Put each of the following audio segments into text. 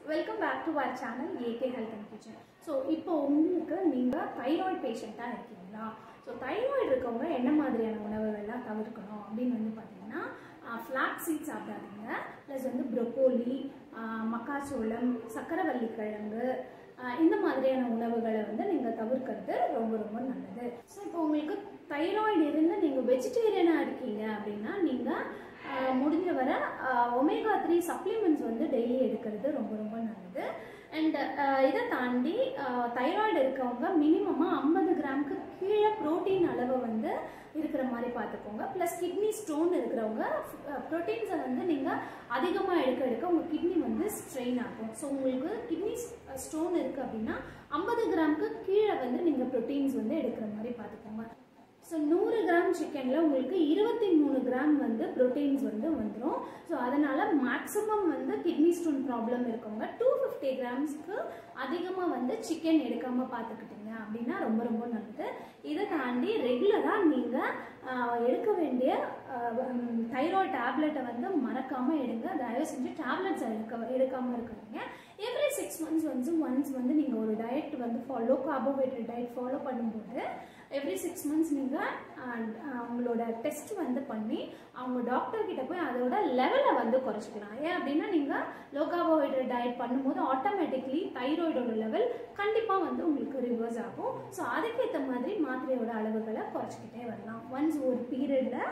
welcome back to our channel AK health and kitchen so இப்போ உங்களுக்கு நீங்கள் thyroid பேஷண்ட்டாக இருக்கீங்களா ஸோ தைராய்டு இருக்கவங்க என்ன மாதிரியான உணவுகள்லாம் தவிர்க்கணும் அப்படின்னு வந்து பார்த்தீங்கன்னா ஃப்ளாக் சீட் சாப்பிடாதீங்க ப்ளஸ் வந்து ப்ரொக்கோலி மக்காச்சோளம் சக்கரவள்ளி கிழங்கு ஆஹ் இந்த மாதிரியான உணவுகளை வந்து நீங்கள் தவிர்க்கிறது ரொம்ப ரொம்ப நல்லது ஸோ இப்போ உங்களுக்கு தைராய்டு இருந்து நீங்கள் வெஜிடேரியனாக இருக்கீங்க அப்படின்னா நீங்கள் முடிஞ்ச வர ஒமேகா த்ரீ சப்ளிமெண்ட்ஸ் வந்து டெய்லி எடுக்கிறது ரொம்ப ரொம்ப நல்லது அண்ட் இதை தாண்டி தைராய்டு இருக்கவங்க மினிமமாக ஐம்பது கிராமுக்கு கீழே ப்ரோட்டீன் அளவு வந்து இருக்கிற மாதிரி பார்த்துக்கோங்க ப்ளஸ் கிட்னி ஸ்டோன் இருக்கிறவங்க ப்ரோட்டீன்ஸை வந்து நீங்கள் அதிகமாக எடுக்க எடுக்க உங்கள் கிட்னி வந்து ஸ்ட்ரெயின் ஆகும் ஸோ உங்களுக்கு கிட்னி ஸ்டோன் இருக்குது அப்படின்னா ஐம்பது கிராமுக்கு கீழே வந்து நீங்கள் ப்ரோட்டீன்ஸ் வந்து எடுக்கிற மாதிரி பார்த்துக்கோங்க ஸோ நூறு கிராம் சிக்கனில் உங்களுக்கு இருபத்தி மூணு கிராம் வந்து ப்ரோட்டீன்ஸ் வந்து வந்துடும் ஸோ அதனால் மேக்ஸிமம் வந்து கிட்னி ஸ்டோன் ப்ராப்ளம் இருக்கவங்க டூ ஃபிஃப்டி கிராம்ஸ்க்கு அதிகமாக வந்து சிக்கன் எடுக்காமல் பார்த்துக்கிட்டீங்க அப்படின்னா ரொம்ப ரொம்ப நல்லது இதை தாண்டி ரெகுலராக நீங்கள் எடுக்க வேண்டிய தைராய்டு டேப்லெட்டை வந்து மறக்காமல் எடுங்க தயவு செஞ்சு டேப்லெட்ஸ் எடுக்க எடுக்காமல் இருக்கிறீங்க எவ்ரி சிக்ஸ் மந்த்ஸ் வந்து ஒன்ஸ் வந்து நீங்கள் ஒரு டயட் வந்து ஃபாலோ கார்போஹைட்ரேட் டயட் ஃபாலோ பண்ணும்போது எவ்ரி சிக்ஸ் மந்த்ஸ் நீங்கள் அவங்களோட டெஸ்ட் வந்து பண்ணி அவங்க டாக்டர் கிட்ட போய் அதோட லெவலை வந்து குறைச்சிக்கலாம் ஏன் அப்படின்னா நீங்கள் லோ கார்போஹைட்ரேட் டயட் பண்ணும்போது ஆட்டோமேட்டிக்லி தைராய்டோட லெவல் கண்டிப்பாக வந்து உங்களுக்கு ரிவர்ஸ் ஆகும் ஸோ அதுக்கேற்ற மாதிரி மாத்திரையோட அளவுகளை குறைச்சிக்கிட்டே வரலாம் ஒன்ஸ் ஒரு பீரியடில்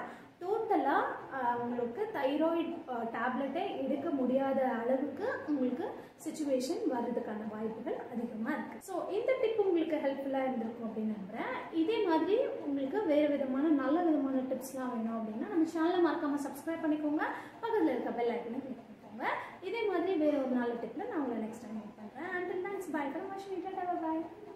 டோட்டலாக உங்களுக்கு தைராய்டு டேப்லெட்டை எடுக்க முடியாத அளவுக்கு உங்களுக்கு சுச்சுவேஷன் வர்றதுக்கான வாய்ப்புகள் அதிகமாக இருக்குது ஸோ இந்த டிப் உங்களுக்கு ஹெல்ப்ஃபுல்லாக இருந்திருக்கும் அப்படின்னு நம்புகிறேன் இதே மாதிரி உங்களுக்கு வேறு விதமான நல்ல விதமான டிப்ஸ்லாம் வேணும் அப்படின்னா நம்ம சேனலை மறக்காமல் சப்ஸ்கிரைப் பண்ணிக்கோங்க பக்கத்தில் இருக்க பெல் ஐக்கனை கிளிக் பண்ணிக்கோங்க இதே மாதிரி வேறு ஒரு நல்ல டிப்பில் நான் உங்களை நெக்ஸ்ட் டைம் மீட் பண்ணுறேன் and thanks bye from bye